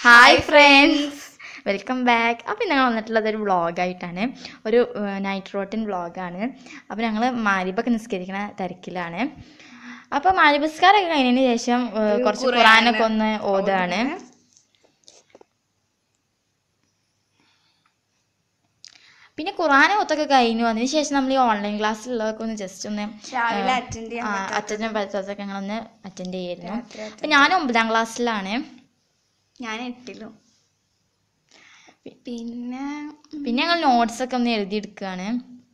Hi friends welcome back അപ്പോൾ ഞങ്ങൾ വന്നിട്ടുള്ളത് ഒരു വ്ളോഗായിട്ടാണ് ഒരു നൈറ്റ് റോട്ടിൻ വ്ളോഗാണ് അപ്പോൾ ഞങ്ങൾ മാരിബൊക്കെ നിസ്കരിക്കുന്ന തിരക്കിലാണ് അപ്പോൾ മാരിബസ്കാരൊക്കെ കഴിഞ്ഞതിന് ശേഷം ഏഹ്, കുറച്ച് ഖുറാനൊക്കെ ഒന്ന് ഓതാണ് പിന്നെ ഖുറാൻ ഒത്തൊക്കെ കഴിഞ്ഞു അതിന് ശേഷം നമ്മൾ ഈ ഓൺലൈൻ ക്ലാസ്സിലുള്ളതൊക്കെ ഒന്ന് ജസ്റ്റ് ഒന്ന് രാവിലെ അറ്റൻഡ് ചെയ്യാൻ അറ്റൻഡ് പറ്റാത്തൊക്കെ ഞങ്ങളൊന്ന് അറ്റൻഡ് ചെയ്യായിരുന്നു രാത്രി അപ്പം ഞാൻ ഒമ്പതാം ക്ലാസ്സിലാണ് ഞാൻ എട്ടിലും പിന്നെ പിന്നെ ഞങ്ങൾ നോട്ട്സ് ഒക്കെ ഒന്ന് എഴുതിയെടുക്കുകയാണ്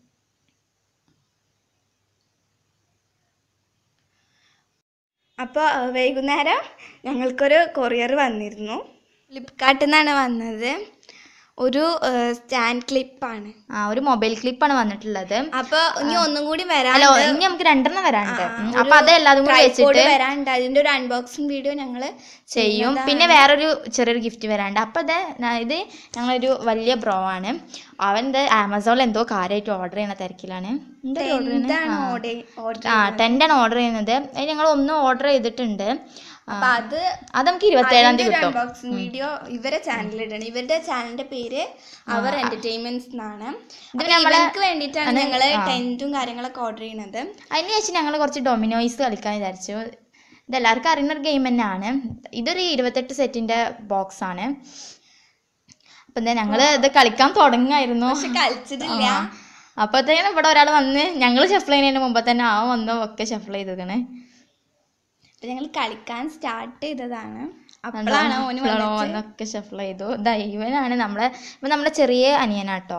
അപ്പോൾ വൈകുന്നേരം ഞങ്ങൾക്കൊരു കൊറിയർ വന്നിരുന്നു ഫ്ലിപ്കാർട്ടിൽ നിന്നാണ് വന്നത് ഒരു സ്റ്റാൻഡ് ക്ലിപ്പാണ് ആ ഒരു മൊബൈൽ ക്ലിപ്പാണ് വന്നിട്ടുള്ളത് അപ്പോൾ ഇനി ഒന്നും കൂടി വരാൻ അല്ല ഇനി നമുക്ക് രണ്ടെണ്ണം വരാനുണ്ട് ഉം, അപ്പൊ അത് എല്ലാതും കൂടി വെച്ചിട്ട് വരാനുണ്ട് അതിന്റെ ഒരു അൺബോക്സിംഗ് വീഡിയോ ഞങ്ങൾ ചെയ്യും പിന്നെ വേറൊരു ചെറിയൊരു ഗിഫ്റ്റ് വരാനുണ്ട് അപ്പൊ ഇത് ന- ഇത് ഞങ്ങളൊരു വലിയ ബ്രോ ആണ് അവൻ ഇത് ആമസോണിൽ എന്തോ കാര്യമായിട്ട് ഓർഡർ ചെയ്യുന്ന തിരക്കിലാണ് എന്താ ഓർഡർ എന്താണ് ഓർഡർ ഓർഡർ ആ ടെൻ്റാണ് ഓർഡർ ചെയ്യുന്നത് അത് ഞങ്ങൾ ഒന്ന് ഓർഡർ ചെയ്തിട്ടുണ്ട് ആ, അപ്പൊ അത് അത് നമുക്ക് ഇരുപത്തേഴാം തീയതി ഒരു കിട്ടും അൺബോക്സിംഗ് വീഡിയോ ഇവരെ ചാനലിൽ ഇടണം ഇവരുടെ ചാനലിന്റെ പേര് അവർ എന്റർടൈൻമെന്റ്സ് എന്നാണ് അപ്പൊ ഇവർക്ക് വേണ്ടിയിട്ടാണ് ഞങ്ങള് ടെന്റും കാര്യങ്ങളൊക്കെ ഓർഡർ ചെയ്യുന്നത് അതിന് ശേഷം ഞങ്ങൾ കുറച്ച് ഡൊമിനോയ്സ് കളിക്കാൻ വിചാരിച്ചു ഇത് എല്ലാവർക്കും അറിയുന്ന ഒരു ഗെയിം തന്നെയാണ് ഇതൊരു ഇരുപത്തെട്ട് സെറ്റിന്റെ ബോക്സ് ആണ് അപ്പൊ എന്താ ഞങ്ങള് ഇത് കളിക്കാൻ തുടങ്ങായിരുന്നു പക്ഷെ കളിച്ചിട്ടില്ല അപ്പത്തേനും ഇവിടെ ഒരാൾ വന്ന് ഞങ്ങൾ ഷഫിൾ ചെയ്യുന്നതിന് മുമ്പ് തന്നെ ആ വന്ന് ഒക്കെ ഷഫിൾ ചെയ്തേക്കണേ അപ്പൊ ഞങ്ങൾ കളിക്കാൻ സ്റ്റാർട്ട് ചെയ്തതാണ് അപ്പോഴാണ് ഓന് വന്നത് വന്നൊക്കെ ഷഫിൾ ചെയ്തു ഇതാ ഇവനാണ് നമ്മളെ ഇവൻ നമ്മുടെ ചെറിയ അനിയനാട്ടോ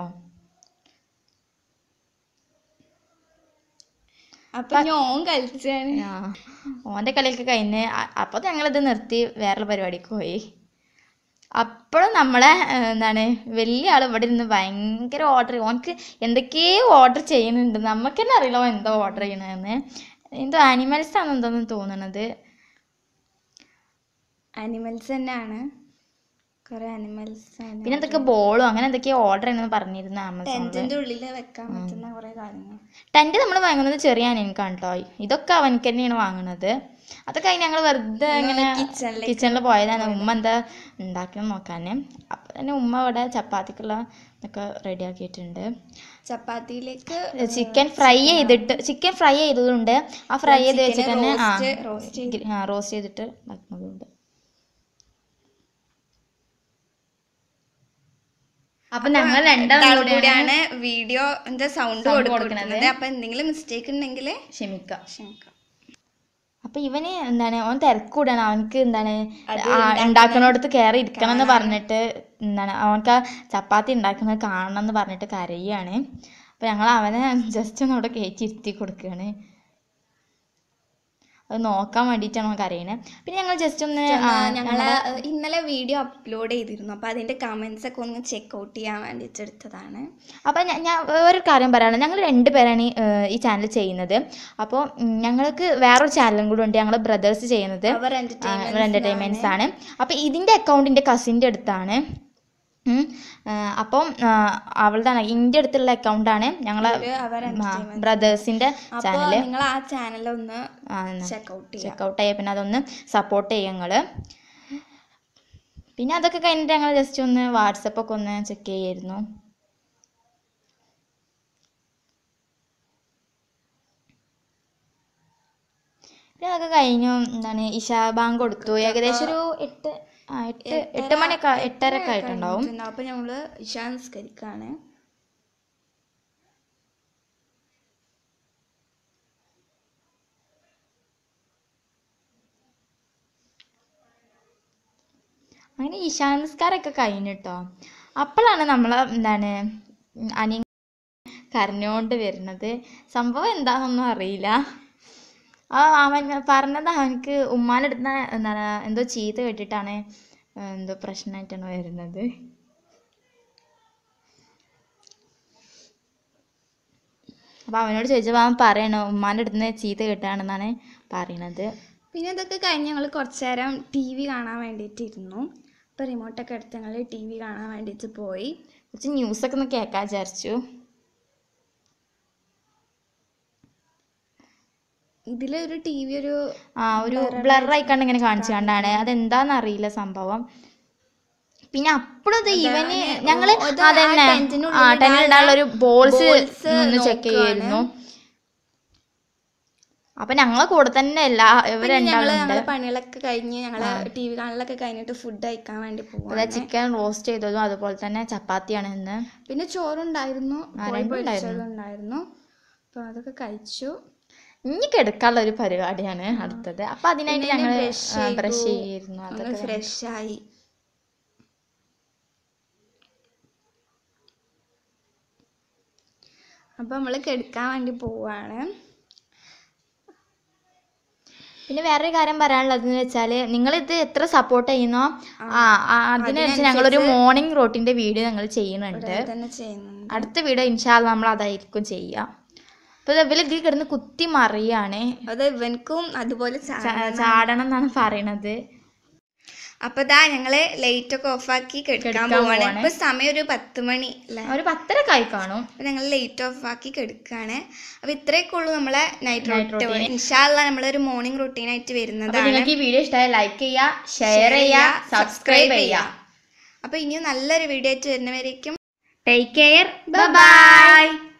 അപ്പൊ ഞാൻ കളിച്ചാണ് ആ ഓൻ്റെ കളിയൊക്കെ കഴിഞ്ഞ് അ- അപ്പോൾ ഞങ്ങളിത് നിർത്തി വേറെ പരിപാടിക്ക് പോയി അപ്പോഴും നമ്മളെ ഏഹ്, എന്താണ് വലിയ ആൾ ഇവിടെ ഇരുന്ന് ഭയങ്കര ഓർഡർ ഓനക്ക് എന്തൊക്കെയോ ഓർഡർ ചെയ്യുന്നുണ്ട് നമുക്ക് തന്നെ അറിയില്ല ഓൻ എന്താ ഓർഡർ ചെയ്യണതെന്ന് എന്തോ ആനിമൽസ് ആണ് എന്തോന്ന് തോന്നണത് അനിമൽസ് തന്നെയാണ് കുറെ അനിമൽസ് ആണ് പിന്നെ എന്തൊക്കെ ബോളും അങ്ങനെ എന്തൊക്കെയോ ഓർഡർ ചെയ്യണമെന്ന് പറഞ്ഞിരുന്നു ആമസോണിൽ ടെന്റിന്റെ ഉള്ളിൽ വെക്കാൻ പറ്റുന്ന കുറെ കാര്യങ്ങൾ ടെൻറ്റ് നമ്മൾ വാങ്ങുന്നത് ചെറിയ അനിയൻക്കാണ് കേട്ടോ ഇതൊക്കെ അവനക്ക് തന്നെയാണ് വാങ്ങുന്നത് അതൊക്കെ കഴിഞ്ഞ് ഞങ്ങൾ വെറുതെ ഇങ്ങനെ കിച്ചണിലേക്ക് കിച്ചണിൽ പോയതാണ് ഉമ്മ എന്താ ഉണ്ടാക്കണം നോക്കാൻ അപ്പം തന്നെ ഉമ്മ ഇവിടെ ചപ്പാത്തിക്കുള്ള ഇതൊക്കെ റെഡി ആക്കിയിട്ടുണ്ട് ചപ്പാത്തിയിലേക്ക് ചിക്കൻ ഫ്രൈ ചെയ്തിട്ട് ചിക്കൻ ഫ്രൈ ചെയ്തതുണ്ട് ആ ഫ്രൈ ചെയ്ത് വെച്ചിട്ട് തന്നെ ആ റോസ്റ്റ് റോസ്റ്റ് ചെയ്തിട്ട് ഉണ്ടാക്കുന്നതുണ്ട് അപ്പൊ ഞങ്ങൾ രണ്ടാളും കൂടിയാണ് കൂടിയാണ് വീഡിയോന്റെ സൗണ്ട് കൊടുക്കുന്നത് അപ്പൊ എന്തെങ്കിലും മിസ്റ്റേക്ക് ഉണ്ടെങ്കിൽ ക്ഷമിക്കാം ക്ഷമിക്കാം അപ്പൊ ഇവന് എന്താണ് അവൻ തിരക്കൂടാണ് അവനക്ക് എന്താണ് ആ ഉണ്ടാക്കുന്നിടത്ത് കയറി ഇരിക്കണം എന്ന് പറഞ്ഞിട്ട് എന്താണ് അവനക്ക് ആ ചപ്പാത്തി ഉണ്ടാക്കുന്നത് കാണണം എന്ന് പറഞ്ഞിട്ട് കരയാണ് അപ്പൊ ഞങ്ങൾ അവനെ ജസ്റ്റ് ഒന്ന് അവിടെ കയറ്റി ഇരുത്തി കൊടുക്കുകയാണ് അത് നോക്കാൻ വേണ്ടിയിട്ടാണ് അവൻ കരയണത് പിന്നെ ഞങ്ങൾ ജസ്റ്റ് ഒന്ന് ആ, ഞങ്ങള് ഇന്നലെ വീഡിയോ അപ്ലോഡ് ചെയ്തിരുന്നു അപ്പൊ അതിന്റെ കമന്റ്സ് ഒക്കെ ഒന്ന് ചെക്ക് ഔട്ട് ചെയ്യാൻ വേണ്ടിയിട്ട് എടുത്തതാണ് അപ്പോൾ ഞാൻ ഞാൻ വേറൊരു കാര്യം പറയാനുള്ളത് ഞങ്ങൾ രണ്ട് പേരാണ് ഈ, ഏഹ്, ഈ ചാനൽ ചെയ്യുന്നത് അപ്പോൾ ഉം, ഞങ്ങൾക്ക് വേറൊരു ചാനലും കൂടെ ഉണ്ട് ഞങ്ങൾ ബ്രദേഴ്സ് ചെയ്യുന്നത് അവർ എന്റർടൈൻമെന്റ് എൻ്റർടൈൻമെൻറ്റ്സ് ആണ് അപ്പോൾ ഇതിൻ്റെ അക്കൗണ്ട് എൻ്റെ കസിൻ്റെ അടുത്താണ് ഉം. ആ, അപ്പം ആ, അവളുടെ എൻ്റെ അടുത്തുള്ള അക്കൗണ്ടാണ് ഞങ്ങളെ അവർ ബ്രദേഴ്സിൻ്റെ അപ്പൊ നിങ്ങൾ ആ ചാനൽ ഒന്ന് ചെക്ക് ഔട്ട് ചെയ്യാം ചെക്കൗട്ട് ആയ പിന്നെ അതൊന്ന് സപ്പോർട്ട് ചെയ്യും ഞങ്ങൾ പിന്നെ അതൊക്കെ കഴിഞ്ഞിട്ട് ഞങ്ങൾ ജസ്റ്റ് ഒന്ന് വാട്സപ്പ് ഒക്കെ ഒന്ന് ചെക്ക് ചെയ്യായിരുന്നു പിന്നെ അതൊക്കെ കഴിഞ്ഞു എന്താണ് ഇഷാ ബാങ്ക് കൊടുത്തു ഏകദേശം ഒരു എട്ട് ആ എട്ട് എട്ട് മണിയൊക്കെ എട്ടരയൊക്കെ ആയിട്ടുണ്ടാവും അപ്പൊ ഞങ്ങള് ഇഷാ നിസ്കരിക്കാണ് അങ്ങനെ ഇശാ നിസ്കാരമൊക്കെ കഴിഞ്ഞിട്ടോ അപ്പോഴാണ് നമ്മൾ എന്താണ് ഉം അനിയൻ കരഞ്ഞുകൊണ്ട് വരുന്നത് സംഭവം എന്താണെന്നൊന്നും അറിയില്ല ആ അവൻ പറഞ്ഞത് അവനക്ക് ഉമ്മാൻ്റെ അടുത്ത് എന്താണ് എന്തോ ചീത്ത കേട്ടിട്ടാണ് എന്തോ പ്രശ്നമായിട്ടാണ് വരുന്നത് അപ്പോൾ അവനോട് ചോദിച്ചപ്പോൾ അവൻ പറയണു ഉമ്മാൻ്റെ അടുത്ത് നിന്ന് ചീത്ത കേട്ടാണെന്നാണ് പറയണത് പിന്നെ ഇതൊക്കെ കഴിഞ്ഞ് ഞങ്ങൾ കുറച്ച് നേരം ടി വി കാണാൻ വേണ്ടിയിട്ട് ഇരുന്നു അപ്പോൾ റിമോട്ടൊക്കെ എടുത്ത് ഞങ്ങൾ ടി വി കാണാൻ വേണ്ടിയിട്ട് പോയി കുറച്ച് ന്യൂസൊക്കെ ഒന്ന് കേൾക്കാൻ വിചാരിച്ചു ഇതിലൊരു ടി വി ഒരു ആ ഒരു ബ്ലർ ആയിക്കാണ്ട് ഇങ്ങനെ കാണിച്ചു കണ്ടാണ് അതെന്താന്ന് അറിയില്ല സംഭവം പിന്നെ അപ്പോഴത് ഇവന് ഞങ്ങള് അത് ആ അതന്നെ ടെന്റിനുള്ളിൽ ആ ടെന്റിലുള്ള ഒരു ബോൾസ് balls ഒന്ന് ചെക്ക് ചെയ്യായിരുന്നു അപ്പൊ ഞങ്ങളെ കൂടെ തന്നെ എല്ലാ ഇവർ ഞങ്ങള് രണ്ടാളുണ്ട് ഞങ്ങളെ പണികളൊക്കെ കഴിഞ്ഞ് ഞങ്ങള് ടി വി കാണലൊക്കെ കഴിഞ്ഞിട്ട് ഫുഡ് കഴിക്കാൻ വേണ്ടി പോവാ അതായത് ചിക്കൻ റോസ്റ്റ് ചെയ്തതും അതുപോലെ തന്നെ ചപ്പാത്തിയാണ് ഇന്ന് പിന്നെ ചോറുണ്ടായിരുന്നു കോഴി രണ്ടും പൊരിച്ചതുണ്ടായിരുന്നു അപ്പൊ അതൊക്കെ കഴിച്ചു ഇനി കിടക്കാനുള്ള ഒരു പരിപാടിയാണ് അടുത്തത് അപ്പൊ അതിനായിട്ട് പിന്നെ ഞങ്ങൾ brush ചെയ്തു. ബ്രഷ് ചെയ്യായിരുന്നു ഒന്ന് അതൊക്കെ ഫ്രഷ് ആയി അപ്പൊ നമ്മള് കിടക്കാൻ വേണ്ടി പോവാണ് പിന്നെ വേറൊരു കാര്യം പറയാനുള്ളത് എന്ന് വെച്ചാല് നിങ്ങൾ ഇത് എത്ര സപ്പോർട്ട് ചെയ്യുന്നോ ആ ആ, അതിനനുസരിച്ച് ഞങ്ങളൊരു മോർണിംഗ് റോട്ടിന്റെ വീഡിയോ ഞങ്ങൾ ചെയ്യുന്നുണ്ട് അത് തന്നെ ചെയ്യുന്നുണ്ട് അടുത്ത വീഡിയോ ഇൻഷാല്ല നമ്മൾ അതായിരിക്കും ചെയ്യുക അപ്പൊ ഇവര് ഇതിൽ കിടന്ന് കുത്തി മറിയാണ് അത് ഇവൻക്കും അതുപോലെ ചാ- ചാ- ചാടണം എന്നാണ് പറയണത് അപ്പൊ ദാ ഞങ്ങള് ലൈറ്റ് ഒക്കെ ഓഫാക്കി കിടക്കാൻ കിടക്കാൻ പോവാണ് പോവാണ്. ഇപ്പൊ സമയം ഒരു പത്ത് മണി അല്ലേ ഒരു പത്തര കായി കാണും അപ്പൊ ഞങ്ങൾ ലൈറ്റ് ഓഫ് ആക്കി കിടക്കാണ് അപ്പൊ ഇത്രയൊക്കെ ഉള്ളൂ നമ്മളെ നൈറ്റ് Night റൂട്ട് routine. ഇൻഷാല്ല നമ്മളൊരു മോർണിംഗ് റുട്ടീൻ ആയിട്ട് അപ്പൊ വരുന്നതാണ് നിങ്ങൾക്ക് ഈ വീഡിയോ ഇഷ്ടമായ ലൈക്ക് ചെയ്യുക ഷെയർ ചെയ്യുക സബ്സ്ക്രൈബ് ചെയ്യുക അപ്പൊ ഇനിയും നല്ലൊരു വീഡിയോ ആയിട്ട് വരുന്നവരേക്കും ടേക്ക് കെയർ ബൈ